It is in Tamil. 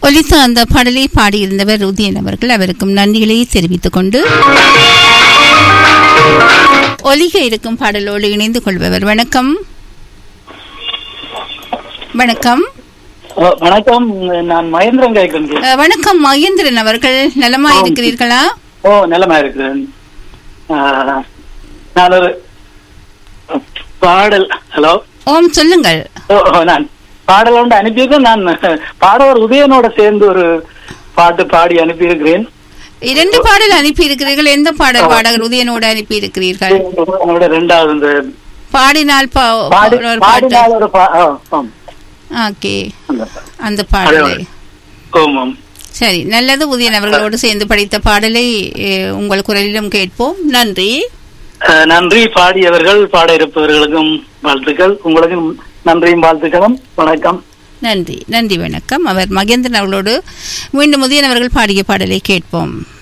ஒலித்த அந்த பாடலை பாடியிருந்தவர் உதயன் அவர்கள் அவருக்கும் நன்றிகளை தெரிவித்துக் கொண்டு ஒலிக இருக்கும் பாடலோடு இணைந்து கொள்பவர் வணக்கம் வணக்கம் ஓ, வணக்கம் நான் மகேந்திரன் கேட்கிறேன் அஹ், வணக்கம் மகேந்திரன் அவர்கள் நலமா இருக்கிறீர்களா ஓ நிலமா இருக்கிறேன் ஆ, நான் ஒரு பாடல் ஹலோ ஓம் சொல்லுங்கள் ஓ ஓ, நான் பாடல் ஒன்று அனுப்பியிருக்கேன் நான் பாடவர் உதயனோட சேர்ந்து ஒரு பாட்டு பாடி அனுப்பியிருக்கிறேன் இரண்டு பாடல் அனுப்பி இருக்கிறீர்கள் எந்த பாடல் பாடகர் உதயனோடு அனுப்பி இருக்கிறீர்கள் என்னோட ரெண்டாவது இந்த பாடினால் பா- பாடி ஒரு பாட்டு பாடினால் ஒரு பா- ஓ, ஆம். ஓகே அந்த அந்த பாடலை ஓமாம் சரி நல்லது உதயன் அவர்களோடு சேர்ந்து படித்த பாடலை அஹ், உங்கள் குரலிலும் கேட்போம் நன்றி அஹ், நன்றி பாடியவர்கள் பாட இருப்பவர்களுக்கும் வாழ்த்துக்கள் உங்களுக்கும் நன்றியும் வாழ்த்துக்களும் வணக்கம் நன்றி நன்றி வணக்கம் அவர் மகேந்திரன் அவர்களோடு மீண்டும் உதயன் அவர்கள் பாடிய பாடலை கேட்போம்